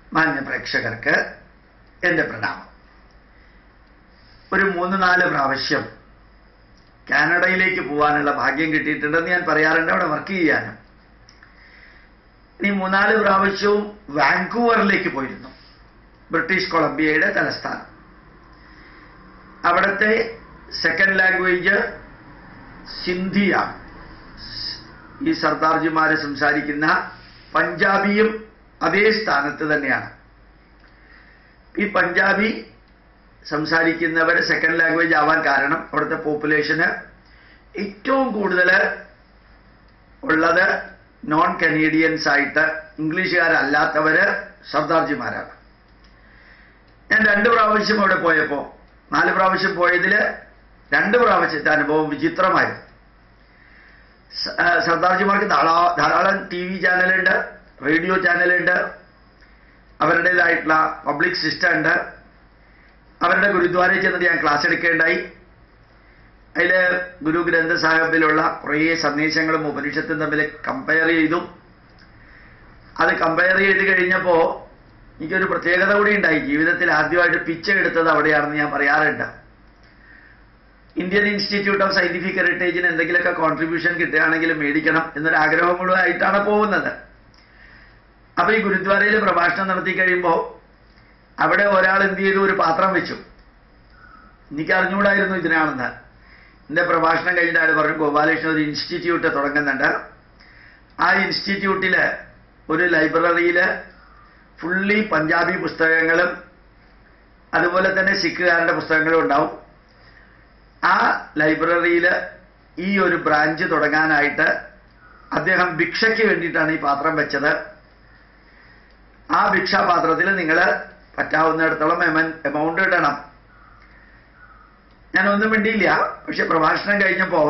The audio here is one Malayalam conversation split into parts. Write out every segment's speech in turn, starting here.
മാന്യ പ്രേക്ഷകർക്ക് എൻ്റെ പ്രണാമം ഒരു മൂന്ന് നാല് പ്രാവശ്യം കാനഡയിലേക്ക് പോകാനുള്ള ഭാഗ്യം കിട്ടിയിട്ടുണ്ടെന്ന് ഞാൻ പറയാറുണ്ട് അവിടെ വർക്ക് ചെയ്യാനും ഇനി മൂന്നാല് പ്രാവശ്യവും വാങ്കൂവറിലേക്ക് പോയിരുന്നു ബ്രിട്ടീഷ് കൊളംബിയയുടെ തലസ്ഥാനം അവിടുത്തെ സെക്കൻഡ് ലാംഗ്വേജ് സിന്ധിയാണ് ഈ സർദാർജിമാരെ സംസാരിക്കുന്ന പഞ്ചാബിയും അതേ സ്ഥാനത്ത് തന്നെയാണ് ഈ പഞ്ചാബി സംസാരിക്കുന്നവർ സെക്കൻഡ് ലാംഗ്വേജ് ആവാൻ കാരണം അവിടുത്തെ പോപ്പുലേഷന് ഏറ്റവും കൂടുതൽ ഉള്ളത് നോൺ കനേഡിയൻസ് ആയിട്ട് ഇംഗ്ലീഷുകാരല്ലാത്തവര് സർദാർജിമാരാണ് ഞാൻ രണ്ട് പ്രാവശ്യം അവിടെ പോയപ്പോൾ നാല് പ്രാവശ്യം പോയതിൽ രണ്ട് പ്രാവശ്യത്തെ അനുഭവം വിചിത്രമായിരുന്നു സ- ആ, സർദാർജിമാർക്ക് ധാരാ- ധാരാളം ടി വി ചാനലുണ്ട് റേഡിയോ ചാനലുണ്ട് അവരുടേതായിട്ടുള്ള പബ്ലിക് സിസ്റ്റം ഉണ്ട് അവരുടെ ഗുരുദ്വാരയിൽ ചെന്നിട്ട് ഞാൻ ക്ലാസ് എടുക്കേണ്ടായി അതിൽ ഗുരു ഗ്രന്ഥ സാഹിബിലുള്ള കുറേ സന്ദേശങ്ങളും ഉപനിഷത്തും തമ്മിൽ കമ്പയർ ചെയ്തു അത് കമ്പയർ ചെയ്ത് കഴിഞ്ഞപ്പോൾ എനിക്കൊരു പ്രത്യേകത കൂടി ഉണ്ടായി ജീവിതത്തിൽ ആദ്യമായിട്ട് പിച്ച എടുത്തത് അവിടെയാണെന്ന് ഞാൻ പറയാറുണ്ട് ഇന്ത്യൻ ഇൻസ്റ്റിറ്റ്യൂട്ട് ഓഫ് സയന്റിഫിക് ഹെറിറ്റേജിന് എന്തെങ്കിലുമൊക്കെ കോൺട്രിബ്യൂഷൻ കിട്ടുകയാണെങ്കിൽ മേടിക്കണം എന്നൊരു ആഗ്രഹം മുഴുവനായിട്ടാണ് പോകുന്നത് അപ്പൊ ഈ ഗുരുദ്വാരയിൽ പ്രഭാഷണം നടത്തി കഴിയുമ്പോൾ അവിടെ ഒരാൾ എന്ത് ചെയ്തു ഒരു പാത്രം വെച്ചു എനിക്ക് അറിഞ്ഞുകൂടായിരുന്നു ഇതിനാണെന്ന് എന്റെ പ്രഭാഷണം കഴിഞ്ഞിട്ട് അയാൾ പറഞ്ഞു ഗോപാലകൃഷ്ണൻ ഒരു ഇൻസ്റ്റിറ്റ്യൂട്ട് തുടങ്ങുന്നുണ്ട് ആ ഇൻസ്റ്റിറ്റ്യൂട്ടില് ഒരു ലൈബ്രറിയില് ഫുള്ളി പഞ്ചാബി പുസ്തകങ്ങളും അതുപോലെ തന്നെ സിഖുകാരുടെ പുസ്തകങ്ങളും ഉണ്ടാവും ആ ലൈബ്രറിയിൽ ഈ ഒരു ബ്രാഞ്ച് തുടങ്ങാനായിട്ട് അദ്ദേഹം ഭിക്ഷയ്ക്ക് വേണ്ടിയിട്ടാണ് ഈ പാത്രം വെച്ചത് ആ ഭിക്ഷാപാത്രത്തിൽ നിങ്ങൾ പറ്റാവുന്നിടത്തോളം എമൗണ്ട് ഇടണം ഞാനൊന്നും മിണ്ടിയില്ല പക്ഷെ പ്രഭാഷണം കഴിഞ്ഞപ്പോൾ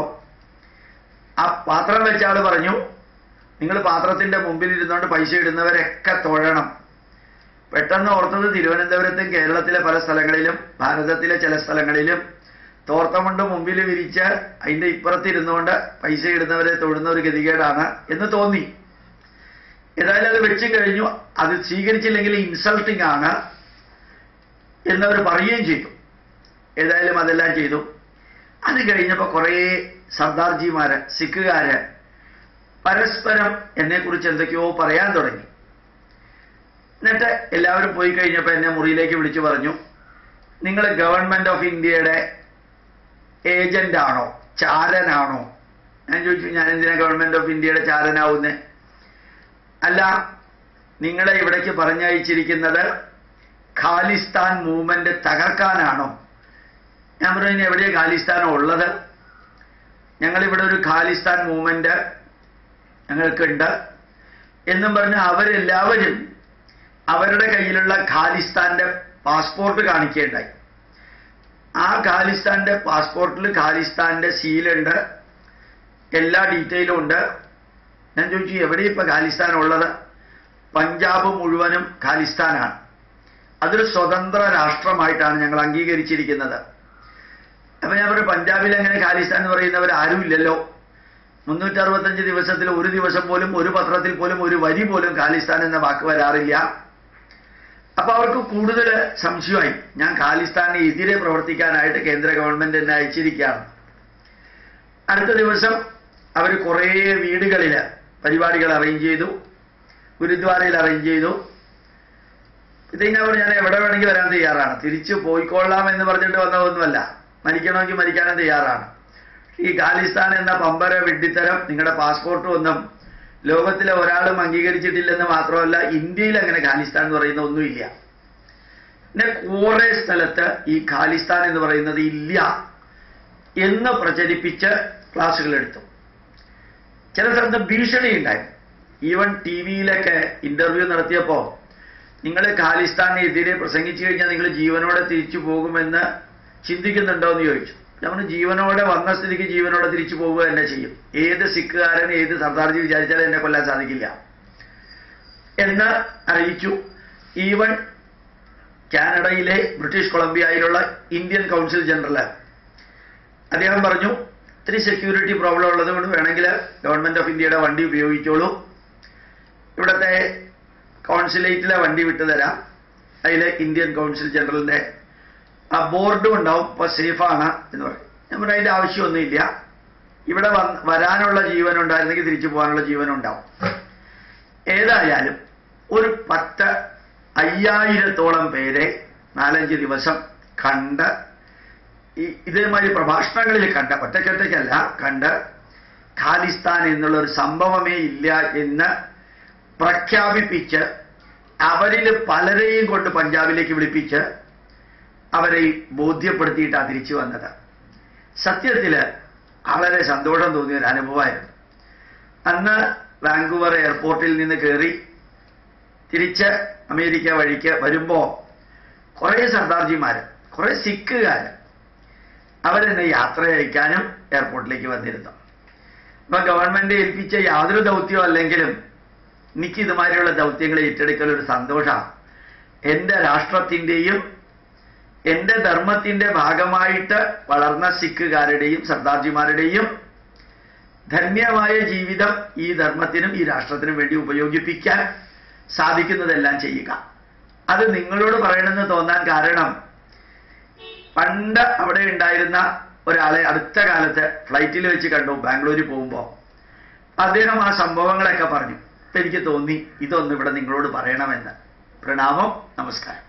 ആ പാത്രം വെച്ച ആള് പറഞ്ഞു നിങ്ങൾ പാത്രത്തിന്റെ മുമ്പിൽ ഇരുന്നുകൊണ്ട് പൈസ ഇടുന്നവരൊക്കെ തൊഴണം പെട്ടെന്ന് ഓർത്തത് തിരുവനന്തപുരത്തും കേരളത്തിലെ പല സ്ഥലങ്ങളിലും ഭാരതത്തിലെ ചില സ്ഥലങ്ങളിലും തോർത്തമുണ്ട് മുമ്പിൽ വിരിച്ച് അതിന്റെ ഇപ്പുറത്തിരുന്നുകൊണ്ട് പൈസ ഇടുന്നവരെ തൊഴുന്ന ഒരു ഗതികേടാണ് എന്ന് തോന്നി ഏതായാലും അത് വെച്ചും കഴിഞ്ഞു അത് സ്വീകരിച്ചില്ലെങ്കിൽ ഇൻസൾട്ടിംഗ് ആണ് എന്നവർ പറയുകയും ചെയ്തു ഏതായാലും അതെല്ലാം ചെയ്തു അത് കഴിഞ്ഞപ്പോൾ കുറേ സർദാർജിമാര് സിഖുകാര് പരസ്പരം എന്നെക്കുറിച്ച് എന്തൊക്കെയോ പറയാൻ തുടങ്ങി എന്നിട്ട് എല്ലാവരും പോയി കഴിഞ്ഞപ്പോൾ എന്നെ മുറിയിലേക്ക് വിളിച്ചു പറഞ്ഞു നിങ്ങൾ ഗവൺമെന്റ് ഓഫ് ഇന്ത്യയുടെ ഏജന്റ് ആണോ ചാരനാണോ ഞാൻ ചോദിച്ചു ഞാൻ എന്തിനാ ഗവൺമെന്റ് ഓഫ് ഇന്ത്യയുടെ ചാരനാവുന്നേ അല്ല നിങ്ങളെ ഇവിടേക്ക് പറഞ്ഞയച്ചിരിക്കുന്നത് ഖാലിസ്ഥാൻ മൂവ്മെന്റ് തകർക്കാനാണോ ഞാൻ പറഞ്ഞു "ഇനി എവിടെയാ ഖാലിസ്ഥാനോ ഉള്ളത് ഞങ്ങളിവിടെ ഒരു ഖാലിസ്ഥാൻ മൂവ്മെന്റ് ഞങ്ങൾക്കുണ്ട് എന്നും പറഞ്ഞ് അവരെല്ലാവരും അവരുടെ കയ്യിലുള്ള ഖാലിസ്ഥാന്റെ പാസ്പോർട്ട് കാണിക്കുകയുണ്ടായി ആ ഖാലിസ്ഥാന്റെ പാസ്പോർട്ടിൽ ഖാലിസ്ഥാന്റെ സീലുണ്ട് എല്ലാ ഡീറ്റെയിലും ഉണ്ട് ഞാൻ ചോദിച്ചു എവിടെ ഇപ്പൊ ഖാലിസ്ഥാൻ ഉള്ളത് പഞ്ചാബ് മുഴുവനും ഖാലിസ്ഥാനാണ് അതൊരു സ്വതന്ത്ര രാഷ്ട്രമായിട്ടാണ് ഞങ്ങൾ അംഗീകരിച്ചിരിക്കുന്നത് അപ്പൊ ഞാൻ പറഞ്ഞു പഞ്ചാബിൽ അങ്ങനെ ഖാലിസ്ഥാൻ എന്ന് പറയുന്നവർ ആരുമില്ലല്ലോ മുന്നൂറ്റി അറുപത്തഞ്ച് ദിവസത്തിൽ ഒരു ദിവസം പോലും ഒരു പത്രത്തിൽ പോലും ഒരു വരി പോലും ഖാലിസ്ഥാൻ എന്ന വാക്ക് വരാറില്ല അപ്പൊ അവർക്ക് കൂടുതൽ സംശയമായി ഞാൻ ഖാലിസ്ഥാന് എതിരെ പ്രവർത്തിക്കാനായിട്ട് കേന്ദ്ര ഗവൺമെന്റ് എന്നെ അയച്ചിരിക്കുകയാണ് അടുത്ത ദിവസം അവർ കുറേ വീടുകളിൽ പരിപാടികൾ അറേഞ്ച് ചെയ്തു ഗുരുദ്വാരയിൽ അറേഞ്ച് ചെയ്തു ഇതിനവർ ഞാൻ എവിടെ വേണമെങ്കിൽ വരാൻ തയ്യാറാണ് തിരിച്ചു പോയിക്കൊള്ളാം എന്ന് പറഞ്ഞിട്ട് വന്നതൊന്നുമല്ല മരിക്കണമെങ്കിൽ മരിക്കാനും തയ്യാറാണ് ഈ ഖാലിസ്ഥാൻ എന്ന പമ്പര വിഡ്ഢിത്തരം നിങ്ങളുടെ പാസ്പോർട്ടും ഒന്നും ലോകത്തിലെ ഒരാളും അംഗീകരിച്ചിട്ടില്ലെന്ന് മാത്രമല്ല ഇന്ത്യയിൽ അങ്ങനെ ഖാലിസ്ഥാൻ എന്ന് പറയുന്ന ഒന്നുമില്ല പിന്നെ കുറെ സ്ഥലത്ത് ഈ ഖാലിസ്ഥാൻ എന്ന് പറയുന്നത് ഇല്ല എന്ന് പ്രചരിപ്പിച്ച് ക്ലാസ്സുകൾ എടുത്തു ചില സ്ഥലത്ത് ഭീഷണി ഉണ്ടായി ഈവൻ ടി വിയിലൊക്കെ ഇന്റർവ്യൂ നടത്തിയപ്പോൾ നിങ്ങൾ ഖാലിസ്ഥാനെതിരെ പ്രസംഗിച്ചു കഴിഞ്ഞാൽ നിങ്ങൾ ജീവനോടെ തിരിച്ചു പോകുമെന്ന് ചിന്തിക്കുന്നുണ്ടോ എന്ന് ചോദിച്ചു നമ്മൾ ജീവനോടെ വന്ന സ്ഥിതിക്ക് ജീവനോടെ തിരിച്ചു പോവുക തന്നെ ചെയ്യും ഏത് സിഖുകാരൻ ഏത് സർദാർജി വിചാരിച്ചാലും എന്നെ കൊല്ലാൻ സാധിക്കില്ല എന്ന് അറിയിച്ചു ഈവൻ കാനഡയിലെ ബ്രിട്ടീഷ് കൊളംബിയയിലുള്ള ഇന്ത്യൻ കൗൺസിൽ ജനറൽ അദ്ദേഹം പറഞ്ഞു ഇത്തിരി സെക്യൂരിറ്റി പ്രോബ്ലം ഉള്ളത് കൊണ്ട് വേണമെങ്കിൽ ഗവൺമെന്റ് ഓഫ് ഇന്ത്യയുടെ വണ്ടി ഉപയോഗിച്ചോളൂ ഇവിടുത്തെ കോൺസ് കോൺസുലേറ്റിലെ വണ്ടി വിട്ടുതരാം അതിൽ ഇന്ത്യൻ കൗൺസിൽ ജനറലിന്റെ ആ ബോർഡും ഉണ്ടാവും ഇപ്പൊ സേഫാണ് എന്ന് പറയും ഞാൻ പറഞ്ഞു അതിന്റെ ആവശ്യമൊന്നുമില്ല ഇവിടെ വന്ന് വരാനുള്ള ജീവൻ ഉണ്ടായിരുന്നെങ്കിൽ തിരിച്ചു പോകാനുള്ള ജീവൻ ഉണ്ടാവും ഏതായാലും ഒരു പത്ത് അയ്യായിരത്തോളം പേരെ നാലഞ്ച് ദിവസം കണ്ട് ഈ ഇതേമാതിരി പ്രഭാഷണങ്ങളിൽ കണ്ട് ഒറ്റയ്ക്കൊറ്റയ്ക്കല്ല കണ്ട് ഖാലിസ്ഥാൻ എന്നുള്ള ഒരു സംഭവമേ ഇല്ല എന്ന് പ്രഖ്യാപിപ്പിച്ച് അവരിൽ പലരെയും കൊണ്ട് പഞ്ചാബിലേക്ക് വിളിപ്പിച്ച് അവരെ ബോധ്യപ്പെടുത്തിയിട്ടാണ് തിരിച്ചു വന്നത് സത്യത്തില് വളരെ സന്തോഷം തോന്നിയ ഒരു അനുഭവമായിരുന്നു അന്ന് വാങ്കൂവർ എയർപോർട്ടിൽ നിന്ന് കയറി തിരിച്ച് അമേരിക്ക വഴിക്ക് വരുമ്പോൾ കുറേ സർദാർജിമാർ കുറേ സിഖുകാർ അവരെന്നെ യാത്ര അയക്കാനും എയർപോർട്ടിലേക്ക് വന്നിരുന്നു അപ്പൊ ഗവൺമെന്റ് ഏൽപ്പിച്ച യാതൊരു ദൗത്യമോ അല്ലെങ്കിലും എനിക്ക് ഇതുമാതിരിയുള്ള ദൗത്യങ്ങൾ ഏറ്റെടുക്കൽ ഒരു സന്തോഷമാണ് എൻ്റെ രാഷ്ട്രത്തിൻ്റെയും എൻ്റെ ധർമ്മത്തിൻ്റെ ഭാഗമായിട്ട് വളർന്ന സിഖുകാരുടെയും സർദാർജിമാരുടെയും ധന്യമായ ജീവിതം ഈ ധർമ്മത്തിനും ഈ രാഷ്ട്രത്തിനും വേണ്ടി ഉപയോഗിപ്പിക്കാൻ സാധിക്കുന്നതെല്ലാം ചെയ്യുക അത് നിങ്ങളോട് പറയണമെന്ന് തോന്നാൻ കാരണം പണ്ട് അവിടെ ഉണ്ടായിരുന്ന ഒരാളെ അടുത്ത കാലത്ത് ഫ്ലൈറ്റിൽ വെച്ച് കണ്ടു ബാംഗ്ലൂരിൽ പോകുമ്പോൾ അദ്ദേഹം ആ സംഭവങ്ങളൊക്കെ പറഞ്ഞു അപ്പൊ എനിക്ക് തോന്നി ഇതൊന്ന് ഇവിടെ നിങ്ങളോട് പറയണമെന്ന് പ്രണാമം നമസ്കാരം